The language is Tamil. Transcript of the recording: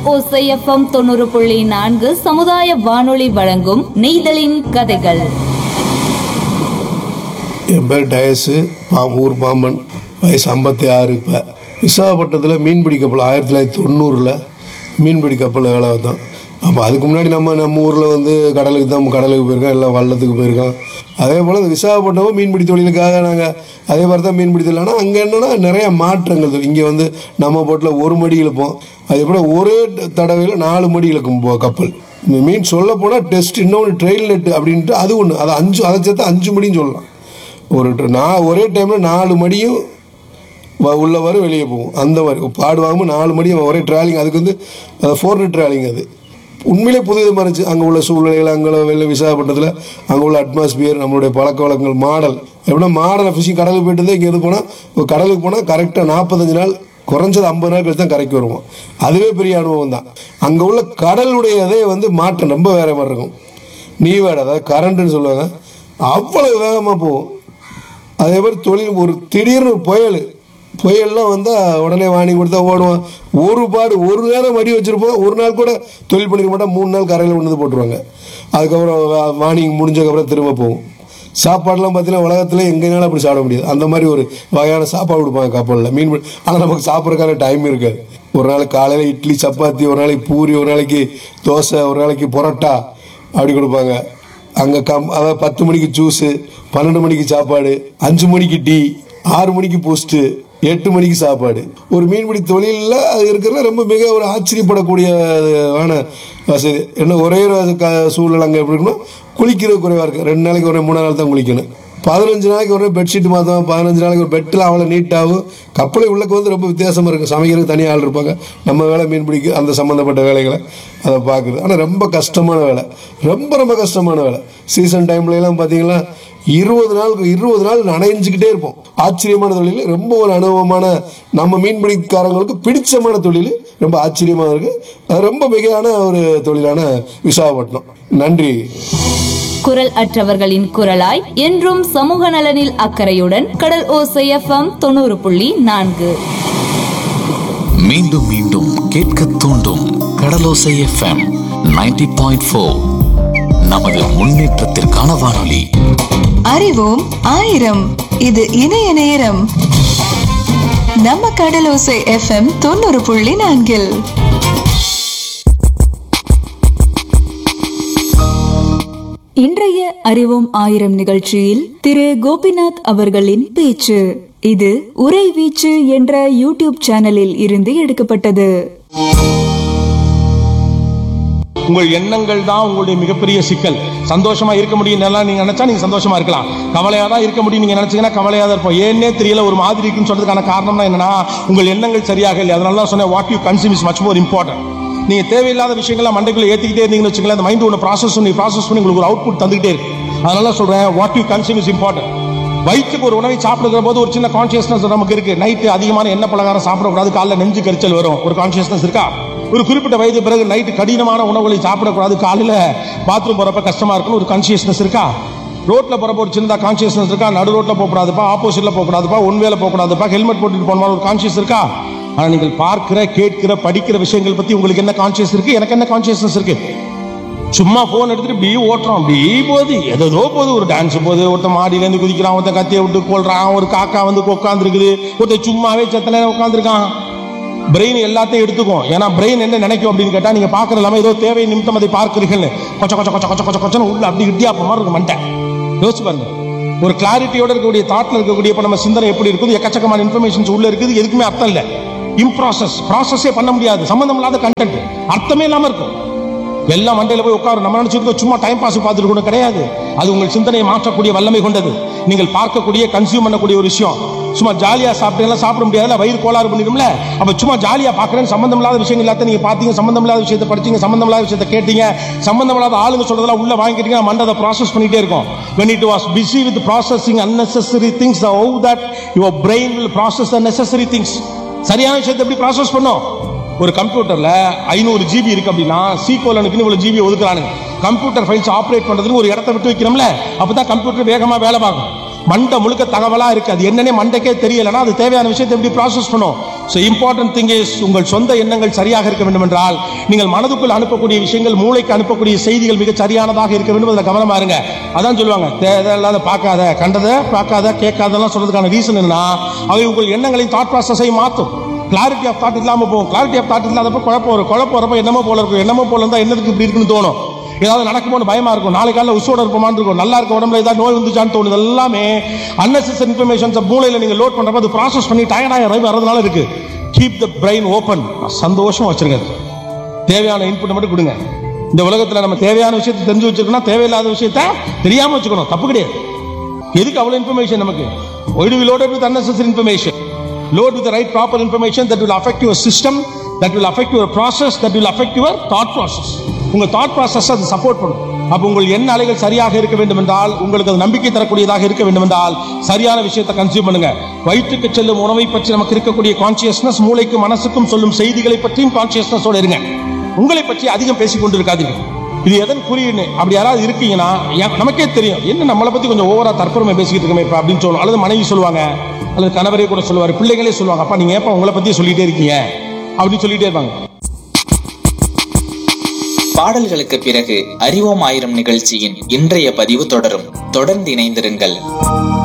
ஓசை எஃப்எம் தொண்ணூறு புள்ளி நான்கு சமுதாய வானொலி வழங்கும் நெய்தலின் கதைகள் என் பேர் டயஸு பா- ஊர் பாம்பன் வயசு ஐம்பத்தி ஆறு இப்போ விசாகப்பட்டினத்தில் மீன்பிடி கப்பல் ஆயிரத்தி தொள்ளாயிரத்தி தொண்ணூறில் மீன்பிடி கப்பல் வேலை தான் அப்போ அதுக்கு முன்னாடி நம்ம நம்ம ஊரில் வந்து கடலுக்கு தான் கடலுக்கு போயிருக்கோம் எல்லாம் வள்ளத்துக்கு போயிருக்கோம் அதே போல் இந்த விசாகப்பட்டினமும் மீன்பிடி தொழிலுக்காக நாங்கள் அதே மாதிரி தான் மீன்பிடி தொழில் ஆனால் அங்கே என்னென்னா நிறைய மாற்றங்கள் இங்கே வந்து நம்ம போட்டில் ஒரு மடி இழுப்போம் அதே போல் ஒரே தடவையில் நாலு மடி இழுக்கும் போ- கப்பல் இந்த மீன் சொல்ல போனால் டெஸ்ட் இன்னொன்று ட்ரெயில் நெட் அப்படின்ட்டு அது ஒன்று அது அஞ்சு அதை சேர்த்து அஞ்சு மடின்னு சொல்லலாம் ஒரு ட்ர- நான் ஒரே டைமில் நாலு மடியும் வ- உள்ள வரும் வெளியே போகும் அந்த மாதிரி பாடு வாங்கும்போது நாலு மடியும் ஒரே ட்ராலிங் அதுக்கு வந்து ஃபோர் ட்ராலிங் அது உண்மையிலே புது விதமாக இருந்துச்சு அங்கே உள்ள சூழ்நிலைகள் அங்கே வெளில விசாகப்பட்டினத்தில் அங்கே உள்ள அட்மாஸ்பியர் நம்மளுடைய பழக்க வழக்கங்கள் மாடல் எப்படின்னா மாடலை ஃபிஷிங் கடலுக்கு போயிட்டு இருந்தால் இங்கே எது போனால் இப்போ கடலுக்கு போனால் கரெக்டாக நாற்பத்தஞ்சு நாள் குறைஞ்சது ஐம்பது நாள் கழிச்சு தான் கரைக்கு வருவோம் அதுவே பெரிய அனுபவம் தான் அங்கே உள்ள கடலுடைய இதே வந்து மாற்றம் ரொம்ப வேற மாதிரி இருக்கும் நீவேட் அதாவது கரண்ட்டுன்னு சொல்லுவாங்க அவ்வளவு வேகமாக போகும் அதே மாதிரி தொழில் ஒரு திடீர்னு ஒரு புயல் புயல்லாம் வந்தால் உடனே வாங்கி கொடுத்தா ஓடுவான் ஒரு பாடு ஒரு நேரம் மடி வச்சிருப்போம் ஒரு நாள் கூட தொழில் பண்ணிக்க மாட்டோம் மூணு நாள் கரையில் கொண்டு வந்து போட்டுருவாங்க அதுக்கப்புறம் வா- வாணிங் முடிஞ்சதுக்கப்புறம் திரும்ப போகும் சாப்பாடுலாம் பார்த்தீங்கன்னா உலகத்தில் எங்கேனாலும் அப்படி சாப்பிட முடியாது அந்த மாதிரி ஒரு வகையான சாப்பாடு கொடுப்பாங்க கப்பலில் மீன் ஆனால் நமக்கு சாப்பிட்றதுக்கான டைம் இருக்காது ஒரு நாளைக்கு காலையில் இட்லி சப்பாத்தி ஒரு நாளைக்கு பூரி ஒரு நாளைக்கு தோசை ஒரு நாளைக்கு பரோட்டா அப்படி கொடுப்பாங்க அங்கே கம் அதாவது பத்து மணிக்கு ஜூஸு பன்னெண்டு மணிக்கு சாப்பாடு அஞ்சு மணிக்கு டீ ஆறு மணிக்கு போஸ்ட்டு எட்டு மணிக்கு சாப்பாடு ஒரு மீன்பிடி தொழிலில் அது இருக்கிறது ரொம்ப மிக ஒரு ஆச்சரியப்படக்கூடியவான வசதி என்ன ஒரே ஒரு க சூழ்நிலை அங்கே எப்படி இருக்குன்னா குளிக்கிறது குறைவாக இருக்குது ரெண்டு நாளைக்கு ஒரு மூணு நாள் தான் குளிக்கணும் பதினஞ்சு நாளைக்கு ஒரு பெட்ஷீட் மாற்றோம் பதினஞ்சு நாளைக்கு ஒரு பெட்டில் அவ்வளோ நீட்டாகும் கப்பலை உள்ளக்கு வந்து ரொம்ப வித்தியாசமாக இருக்கும் சமைக்கிறதுக்கு தனியாக ஆள் இருப்பாங்க நம்ம வேலை மீன் பிடிக்க அந்த சம்மந்தப்பட்ட வேலைகளை அதை பார்க்குறது ஆனால் ரொம்ப கஷ்டமான வேலை ரொம்ப ரொம்ப கஷ்டமான வேலை சீசன் டைம்ல எல்லாம் பார்த்தீங்கன்னா இருபது நாளுக்கு இருபது நாள் நனைஞ்சுக்கிட்டே இருப்போம் ஆச்சரியமான தொழில் ரொம்ப ஒரு அனுபவமான நம்ம மீன்பிடிக்காரங்களுக்கு பிடிச்சமான தொழில் ரொம்ப ஆச்சரியமாக இருக்கு அது ரொம்ப மிகையான ஒரு தொழிலான விசாகப்பட்டினம் நன்றி குரல் அற்றவர்களின் குரலாய் என்றும் சமூக நலனில் அக்கறையுடன் கடல் ஓசை எஃப்எம் தொண்ணூறு புள்ளி நான்கு மீண்டும் மீண்டும் கேட்க தூண்டும் கடலோசை எஃப்எம் 90.4 பாயிண்ட் ஃபோர் நமது முன்னேற்றத்திற்கான வானொலி அறிவோம் ஆயிரம் இது இணைய நேரம் நம்ம கடலோசை எஃப்எம் தொண்ணூறு புள்ளி நான்கில் இன்றைய அறிவோம் ஆயிரம் நிகழ்ச்சியில் திரு கோபிநாத் அவர்களின் பேச்சு இது உரை வீச்சு என்ற யூடியூப் சேனலில் இருந்து எடுக்கப்பட்டது உங்கள் எண்ணங்கள் தான் உங்களுடைய மிகப்பெரிய சிக்கல் சந்தோஷமா இருக்க முடியும் நல்லா நீங்க நினைச்சா நீங்க சந்தோஷமா இருக்கலாம் கவலையா தான் இருக்க முடியும் நீங்க நினைச்சீங்கன்னா கவலையா தான் இருப்போம் ஏன்னே தெரியல ஒரு மாதிரி இருக்குன்னு சொல்றதுக்கான காரணம் என்னன்னா உங்கள் எண்ணங்கள் சரியாக இல்லை அதனால தான் சொன்னேன் what you consume is much more important நீங்க தேவையில்லாத விஷயங்களை மண்டைக்குள்ள ஏத்திக்கிட்டே இருந்தீங்கன்னு வச்சுங்களேன் அந்த மைண்ட் ஒன்று ப்ராசஸ் பண்ணி ப்ராசஸ் பண்ணி உங்களுக்கு ஒரு அவுட்புட் தந்துகிட்டே இருக்கு அதனால தான் சொல்றேன் what you consume is important வயிற்றுக்கு ஒரு உணவை சாப்பிடுகிற போது ஒரு சின்ன கான்சியஸ்னஸ் நமக்கு இருக்கு நைட்டு அதிகமான எண்ணெய் பலகாரம் சாப்பிடக்கூடாது காலைல நெஞ்சு கரிச்சல் வரும் ஒரு கான்சியஸ்னஸ் இருக்கா ஒரு குறிப்பிட்ட வயது பிறகு நைட்டு கடினமான உணவுகளை சாப்பிடக்கூடாது காலையில பாத்ரூம் போறப்ப கஷ்டமா இருக்குன்னு ஒரு கான்சியஸ்னஸ் இருக்கா ரோட்ல போறப்ப ஒரு சின்னதா கான்சியஸ்னஸ் இருக்கா நடு ரோட்ல போகக்கூடாதுப்பா ஆப்போசிட்ல போகக்கூடாதுப்பா ஒன் வேல போகக்கூடாதுப்பா ஹெல்மெட் போட்டுட்டு போன ஒரு கான்சியஸ் இருக்கா ஆனா நீங்கள் பார்க்கிற கேட்கிற படிக்கிற விஷயங்கள் பத்தி உங்களுக்கு என்ன கான்சியஸ் இருக்கு எனக்கு என்ன கான்சியஸ்னஸ் இருக்கு சும்மா போன் எடுத்துட்டு இப்படி ஓட்டுறோம் அப்படி போகுது ஏதோ போகுது ஒரு டான்ஸ் போகுது ஒருத்தன் மாடியில இருந்து குதிக்கிறான் ஒருத்தன் கத்தியை விட்டு கொள்றான் ஒரு காக்கா வந்து உட்காந்துருக்குது ஒருத்தன் சும்மாவே செத்த நேரம் உட்காந்துருக்கான் பிரெயின் எல்லாத்தையும் எடுத்துக்கும் ஏன்னா பிரெயின் என்ன நினைக்கும் அப்படின்னு கேட்டா நீங்க பாக்குற எல்லாமே ஏதோ தேவை நிமித்தம் அதை பார்க்கிறீர்கள்னு கொச்ச கொச்ச கொச்ச கொச்ச கொச்ச கொச்சன்னு உள்ள அப்படி இடியாப்ப மாதிரி இருக்கும் மண்டை யோசிச்சு பாருங்க ஒரு கிளாரிட்டியோட இருக்கக்கூடிய தாட்ல இருக்கக்கூடிய இப்ப நம்ம சிந்தனை எப்படி இருக்குது எக்கச்சக்கமான இன்ஃபர்மேஷன்ஸ் உள்ள இருக்குது எதுக்குமே அர்த்தம் இல்லை இம்ப்ராசஸ் ப்ராசஸே பண்ண முடியாது சம்பந்தம் இல்லாத கண்டென்ட் அர்த்தமே இல்லாம இருக்கும் எல்லாம் மண்டையில போய் உட்காரும் நம்ம நினைச்சிருக்கோம் சும்மா டைம் பாஸ் பார்த்துட்டு கூட கிடையாது அது உங்கள் சிந்தனையை மாற்றக்கூடிய வல்லமை கொண்டது நீங்கள் பார்க்கக்கூடிய கன்சியூம் பண்ணக்கூடிய ஒரு விஷயம் சும்மா ஜாலியா சாப்பிட்டீங்களா சாப்பிட முடியாதுல வயிறு கோளாறு பண்ணிடும்ல அப்ப சும்மா ஜாலியா பாக்குறேன் சம்பந்தம் இல்லாத விஷயங்கள் எல்லாத்தையும் நீங்க பாத்தீங்க சம்பந்தம் இல்லாத விஷயத்தை படிச்சீங்க சம்பந்தம் இல்லாத விஷயத்தை கேட்டீங்க சம்பந்தம் இல்லாத ஆளுங்க சொல்றதெல்லாம் உள்ள வாங்கிட்டீங்க மண்டை அதை ப்ராசஸ் பண்ணிட்டே இருக்கும் when it was busy with processing unnecessary things the how that your brain will process the necessary things சரியான விஷயத்தை எப்படி ப்ராசஸ் பண்ணும் ஒரு கம்ப்யூட்டர்ல ஐநூறு ஜிபி இருக்கு அப்படின்னா சி கோலனுக்குன்னு இவ்வளவு ஜிபி ஒதுக்குறானுங்க கம்ப்யூட்டர் ஃபைல்ஸ் ஆப்ரேட் பண்றதுக்கு ஒரு இடத்த விட்டு வைக்கிறோம்ல அப்பதான் கம்ப்யூட்டர் வேகமா வேலை பார்க்கும் மண்டை முழுக்க தகவலா இருக்கு அது என்னன்னே மண்டைக்கே தெரியலன்னா அது தேவையான விஷயத்தை எப்படி ப்ராசஸ் பண்ணும் ஸோ இம்பார்ட்டன்ட் திங் இஸ் உங்கள் சொந்த எண்ணங்கள் சரியாக இருக்க வேண்டும் என்றால் நீங்கள் மனதுக்குள் அனுப்பக்கூடிய விஷயங்கள் மூளைக்கு அனுப்பக்கூடிய செய்திகள் மிக சரியானதாக இருக்க வேண்டும் அதில் கவனமா இருங்க அதான் சொல்லுவாங்க தேவையில்லாத பார்க்காத கண்டதை பார்க்காத கேட்காதெல்லாம் சொல்றதுக்கான ரீசன் என்னன்னா அவை உங்கள் எண்ணங்களின் தாட் ப்ராசஸை மாற்றும் கிளாரிட்டி ஆஃப் தாட் இல்லாம போகும் கிளாரிட்டி ஆஃப் தாட் இல்லாதப்ப குழப்பம் வரும் குழப்பம் வரப்ப என்னமோ போல இருக்கும் என்னமோ போல இருந்தா என்னதுக்கு இப்படி இருக்குன்னு தோணும் ஏதாவது நடக்குமோன்னு பயமா இருக்கும் நாளை காலையில் உசோட இருப்போமான்னு இருக்கும் நல்லா இருக்க உடம்புல ஏதாவது நோய் வந்துச்சான்னு தோணுது எல்லாமே அன்னெசரி இன்ஃபர்மேஷன்ஸ் மூளையில நீங்க லோட் பண்றப்ப அது ப்ராசஸ் பண்ணி டயர்டாக வரதுனால இருக்கு கீப் த பிரெயின் ஓப்பன் சந்தோஷமா வச்சிருங்க அது. தேவையான இன்புட் மட்டும் கொடுங்க இந்த உலகத்துல நம்ம தேவையான விஷயத்தை தெரிஞ்சு வச்சிருக்கோம்னா தேவையில்லாத விஷயத்த தெரியாம வச்சுக்கணும் தப்பு கிடையாது எதுக்கு அவ்வளவு இன்ஃபர்மேஷன் நமக்கு why do we load with unnecessary information load with the right proper information that will affect your system that will affect your process that will affect your thought process உங்க thought process அது சப்போர்ட் பண்ணும் அப்ப உங்கள் எண்ண அலைகள் சரியாக இருக்க வேண்டும் என்றால் உங்களுக்கு அது நம்பிக்கை தரக்கூடியதாக இருக்க வேண்டும் என்றால் சரியான விஷயத்தை கன்சியூம் பண்ணுங்க வயிற்றுக்கு செல்லும் உணவை பற்றி நமக்கு இருக்கக்கூடிய கான்சியஸ்னஸ் மூளைக்கு மனசுக்கும் சொல்லும் செய்திகளை பற்றியும் கான்சியஸ்னஸோட இருங்க உங்களை பற்றி அதிகம் பேசிக் கொண்டிருக்காதீர்கள் இது எதன் குறியீடு அப்படி யாராவது இருக்கீங்கன்னா எ- நமக்கே தெரியும் என்ன நம்மளை பத்தி கொஞ்சம் ஓவரா தற்பெருமை பேசிக்கிட்டு இருக்கோமே இப்ப அப்படின்னு சொல்லணும் அல்லது மனைவி சொல்லுவாங்க அல்லது கணவரே கூட சொல்லுவாரு பிள்ளைகளே சொல்லுவாங்க அப்பா நீங்க ஏப்பா உங்களை பத்தி சொல்லிட்டே இருக்கீங்க அப்படின்னு சொல்லிட்டே இருப்பாங்க பாடல்களுக்கு பிறகு அறிவோம் ஆயிரம் நிகழ்ச்சியின் இன்றைய பதிவு தொடரும் தொடர்ந்து இணைந்திருங்கள்